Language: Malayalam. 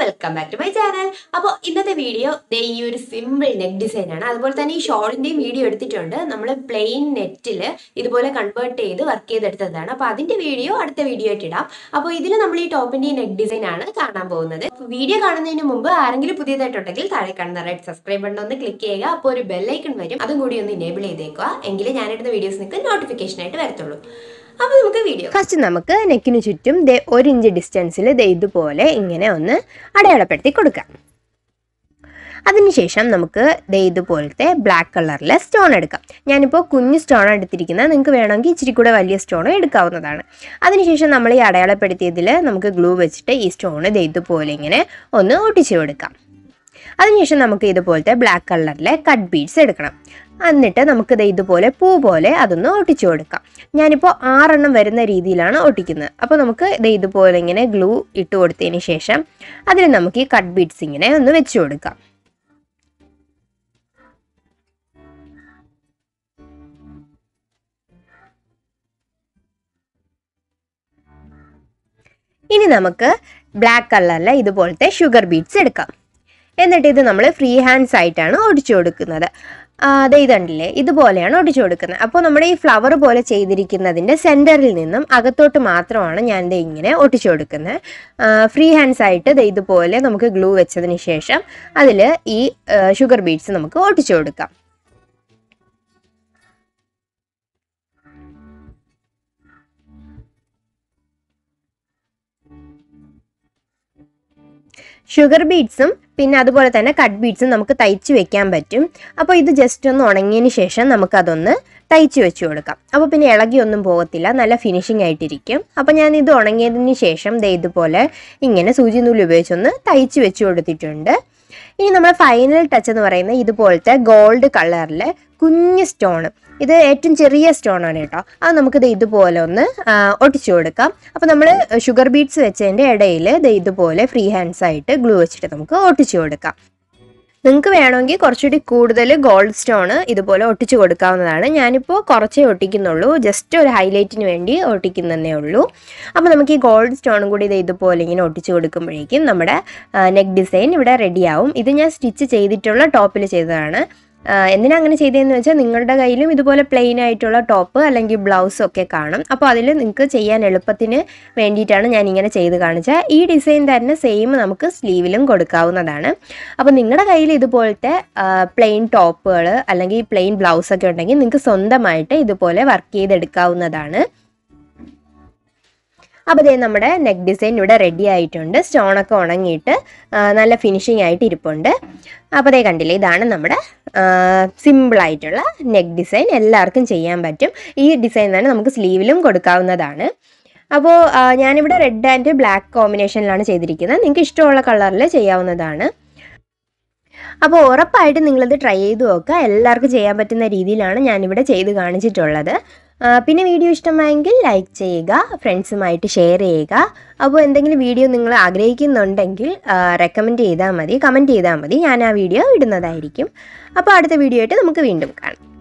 welcome back to my channel അപ്പോൾ ഇന്നത്തെ വീഡിയോ ദേ ഈ ഒരു സിമ്പിൾ നെക്ക് ഡിസൈൻ ആണ് അതുപോലെ തന്നെ ഈ ഷോളിന്റെയും വീഡിയോ എടുത്തിട്ടുണ്ട് നമ്മൾ പ്ലെയിൻ നെറ്റിൽ ഇതുപോലെ കൺവേർട്ട് ചെയ്ത് വർക്ക് ചെയ്തെടുത്തതാണ് അപ്പോൾ അതിന്റെ വീഡിയോ അടുത്ത വീഡിയോ ആയിട്ട് ഇടാം അപ്പോൾ ഇതിൽ നമ്മൾ ഈ ടോപ്പിന്റെ ഈ നെക്ക് ഡിസൈൻ ആണ് കാണാൻ പോകുന്നത് വീഡിയോ കാണുന്നതിന് മുമ്പ് ആരെങ്കിലും പുതിയതായിട്ടുണ്ടെങ്കിൽ താഴെ കാണുന്ന റെഡ് സബ്സ്ക്രൈബ് ബട്ടൺ ഒന്ന് ക്ലിക്ക് ചെയ്യുക അപ്പോൾ ഒരു ബെല്ലൈക്കൺ വരും അതും കൂടി ഒന്ന് ഇനേബിൾ ചെയ്തേക്കുക എങ്കിലേ ഞാനിടുന്ന വീഡിയോസ് നിങ്ങൾക്ക് നോട്ടിഫിക്കേഷൻ ആയിട്ട് വരത്തുള്ളൂ അപ്പോൾ നമുക്ക് വീഡിയോ ഫസ്റ്റ് നമുക്ക് നെക്കിന് ചുറ്റും ദേ ഒരു ഇഞ്ച് ഡിസ്റ്റൻസിൽ ദേ ഇതുപോലെ ഇങ്ങനെ ഒന്ന് അടയാളപ്പെടുത്തി കൊടുക്കാം അതിനുശേഷം നമുക്ക് ദേ ഇതുപോലത്തെ ബ്ലാക്ക് കളറിലെ സ്റ്റോൺ എടുക്കാം ഞാനിപ്പോൾ കുഞ്ഞ് സ്റ്റോൺ എടുത്തിരിക്കുന്നത് നിങ്ങൾക്ക് വേണമെങ്കിൽ ഇച്ചിരി കൂടെ വലിയ സ്റ്റോൺ എടുക്കാവുന്നതാണ് അതിനുശേഷം നമ്മൾ ഈ അടയാളപ്പെടുത്തിയതിൽ നമുക്ക് ഗ്ലൂ വെച്ചിട്ട് ഈ സ്റ്റോൺ ദേ ഇതുപോലെ ഇങ്ങനെ ഒന്ന് ഒട്ടിച്ചു കൊടുക്കാം അതിനുശേഷം നമുക്ക് ഇതുപോലത്തെ ബ്ലാക്ക് കളറിലെ കട്ട് ബീഡ്സ് എടുക്കണം എന്നിട്ട് നമുക്ക് ദേ ഇതുപോലെ പൂ പോലെ അതൊന്ന് ഒട്ടിച്ചു കൊടുക്കാം ഞാനിപ്പോൾ ആറെണ്ണം വരുന്ന രീതിയിലാണ് ഒട്ടിക്കുന്നത് അപ്പോൾ നമുക്ക് ദേ ഇതുപോലെ ഇങ്ങനെ ഗ്ലൂ ഇട്ട് കൊടുത്തതിന് ശേഷം അതിൽ നമുക്ക് ഈ കട്ട് ബീഡ്സ് ഇങ്ങനെ ഒന്ന് വെച്ച് കൊടുക്കാം ഇനി നമുക്ക് ബ്ലാക്ക് കളറിലെ ഇതുപോലത്തെ ഷുഗർ ബീഡ്സ് എടുക്കാം എന്നിട്ട് ഇത് നമ്മൾ ഫ്രീ ഹാൻഡ്സ് ആയിട്ടാണ് ഒടിച്ചു കൊടുക്കുന്നത് അതെ ഇതുണ്ടല്ലേ ഇതുപോലെയാണ് ഒടിച്ചു കൊടുക്കുന്നത് അപ്പോൾ നമ്മുടെ ഈ ഫ്ലവർ പോലെ ചെയ്തിരിക്കുന്നതിൻ്റെ സെൻറ്ററിൽ നിന്നും അകത്തോട്ട് മാത്രമാണ് ഞാൻ ഇത് ഇങ്ങനെ ഒട്ടിച്ചു കൊടുക്കുന്നത് ഫ്രീ ഹാൻഡ്സ് ആയിട്ട് ദേ ഇതുപോലെ നമുക്ക് ഗ്ലൂ വെച്ചതിന് ശേഷം അതിൽ ഈ ഷുഗർ ബീഡ്സ് നമുക്ക് ഒട്ടിച്ചു കൊടുക്കാം ഷുഗർ ബീഡ്സും പിന്നെ അതുപോലെ തന്നെ കട്ട് ബീഡ്സും നമുക്ക് തയ്ച്ച് വെക്കാൻ പറ്റും അപ്പോൾ ഇത് ജസ്റ്റ് ഒന്ന് ഉണങ്ങിയതിന് ശേഷം നമുക്കതൊന്ന് തയ്ച്ച് വെച്ച് കൊടുക്കാം അപ്പോൾ പിന്നെ ഇളകിയൊന്നും പോകത്തില്ല നല്ല ഫിനിഷിംഗ് ആയിട്ടിരിക്കും അപ്പോൾ ഞാൻ ഇത് ഉണങ്ങിയതിന് ശേഷം ദേ ഇതുപോലെ ഇങ്ങനെ സൂചി നൂല് ഉപയോഗിച്ചൊന്ന് തയ്ച്ച് വെച്ച് കൊടുത്തിട്ടുണ്ട് ഇനി നമ്മൾ ഫൈനൽ ടച്ച് എന്ന് പറയുന്നത് ഇതുപോലത്തെ ഗോൾഡ് കളറിലെ കുഞ്ഞ് സ്റ്റോൺ ഇത് ഏറ്റവും ചെറിയ സ്റ്റോൺ ആണ് കേട്ടോ അത് നമുക്ക് ഇത് ഇതുപോലെ ഒന്ന് ഒട്ടിച്ചു കൊടുക്കാം അപ്പോൾ നമ്മൾ ഷുഗർ ബീഡ്സ് വെച്ചതിൻ്റെ ഇടയിൽ ഇത് ഇതുപോലെ ഫ്രീ ഹാൻഡ്സ് ആയിട്ട് ഗ്ലൂ വെച്ചിട്ട് നമുക്ക് ഒട്ടിച്ചു കൊടുക്കാം നിങ്ങൾക്ക് വേണമെങ്കിൽ കുറച്ചുകൂടി കൂടുതൽ ഗോൾഡ് സ്റ്റോൺ ഇതുപോലെ ഒട്ടിച്ചു കൊടുക്കാവുന്നതാണ് ഞാനിപ്പോൾ കുറച്ചേ ഒട്ടിക്കുന്നുള്ളൂ ജസ്റ്റ് ഒരു ഹൈലൈറ്റിന് വേണ്ടി ഒട്ടിക്കുന്നതേ ഉള്ളൂ അപ്പോൾ നമുക്ക് ഈ ഗോൾഡ് സ്റ്റോണും കൂടി ഇത് ഇതുപോലെ ഇങ്ങനെ ഒട്ടിച്ചു കൊടുക്കുമ്പോഴേക്കും നമ്മുടെ നെക്ക് ഡിസൈൻ ഇവിടെ റെഡിയാവും ഇത് ഞാൻ സ്റ്റിച്ച് ചെയ്തിട്ടുള്ള ടോപ്പിൽ ചെയ്തതാണ് എന്തിനാ അങ്ങനെ ചെയ്തതെന്ന് വെച്ചാൽ നിങ്ങളുടെ കയ്യിലും ഇതുപോലെ പ്ലെയിൻ ആയിട്ടുള്ള ടോപ്പ് അല്ലെങ്കിൽ ബ്ലൗസ് ഒക്കെ കാണും അപ്പോൾ അതിൽ നിങ്ങൾക്ക് ചെയ്യാൻ എളുപ്പത്തിന് വേണ്ടിയിട്ടാണ് ഞാൻ ഇങ്ങനെ ചെയ്ത് കാണിച്ചത് ഈ ഡിസൈൻ തന്നെ സെയിം നമുക്ക് സ്ലീവിലും കൊടുക്കാവുന്നതാണ് അപ്പോൾ നിങ്ങളുടെ കയ്യിൽ ഇതുപോലത്തെ പ്ലെയിൻ ടോപ്പുകൾ അല്ലെങ്കിൽ പ്ലെയിൻ ബ്ലൗസ് ഒക്കെ ഉണ്ടെങ്കിൽ നിങ്ങൾക്ക് സ്വന്തമായിട്ട് ഇതുപോലെ വർക്ക് ചെയ്തെടുക്കാവുന്നതാണ് അപ്പോൾ ദേ നമ്മുടെ നെക്ക് ഡിസൈൻ ഇവിടെ റെഡി ആയിട്ടുണ്ട് സ്റ്റോണൊക്കെ ഉണങ്ങിയിട്ട് നല്ല ഫിനിഷിംഗ് ആയിട്ട് ഇരിപ്പുണ്ട് അപ്പോൾ ദേ കണ്ടില്ലേ ഇതാണ് നമ്മുടെ സിമ്പിളായിട്ടുള്ള നെക്ക് ഡിസൈൻ എല്ലാവർക്കും ചെയ്യാൻ പറ്റും ഈ ഡിസൈൻ തന്നെ നമുക്ക് സ്ലീവിലും കൊടുക്കാവുന്നതാണ് അപ്പോൾ ഞാനിവിടെ റെഡ് ആൻഡ് ബ്ലാക്ക് കോമ്പിനേഷനിലാണ് ചെയ്തിരിക്കുന്നത് നിങ്ങൾക്ക് ഇഷ്ടമുള്ള കളറിൽ ചെയ്യാവുന്നതാണ് അപ്പോൾ ഉറപ്പായിട്ടും നിങ്ങളിത് ട്രൈ ചെയ്ത് നോക്കുക എല്ലാവർക്കും ചെയ്യാൻ പറ്റുന്ന രീതിയിലാണ് ഞാനിവിടെ ചെയ്ത് കാണിച്ചിട്ടുള്ളത് പിന്നെ വീഡിയോ ഇഷ്ടമായെങ്കിൽ ലൈക്ക് ചെയ്യുക ഫ്രണ്ട്സുമായിട്ട് ഷെയർ ചെയ്യുക അപ്പോൾ എന്തെങ്കിലും വീഡിയോ നിങ്ങൾ ആഗ്രഹിക്കുന്നുണ്ടെങ്കിൽ റെക്കമെൻഡ് ചെയ്താൽ മതി കമൻറ്റ് ചെയ്താൽ മതി ഞാൻ ആ വീഡിയോ ഇടുന്നതായിരിക്കും അപ്പോൾ അടുത്ത വീഡിയോ ആയിട്ട് നമുക്ക് വീണ്ടും കാണാം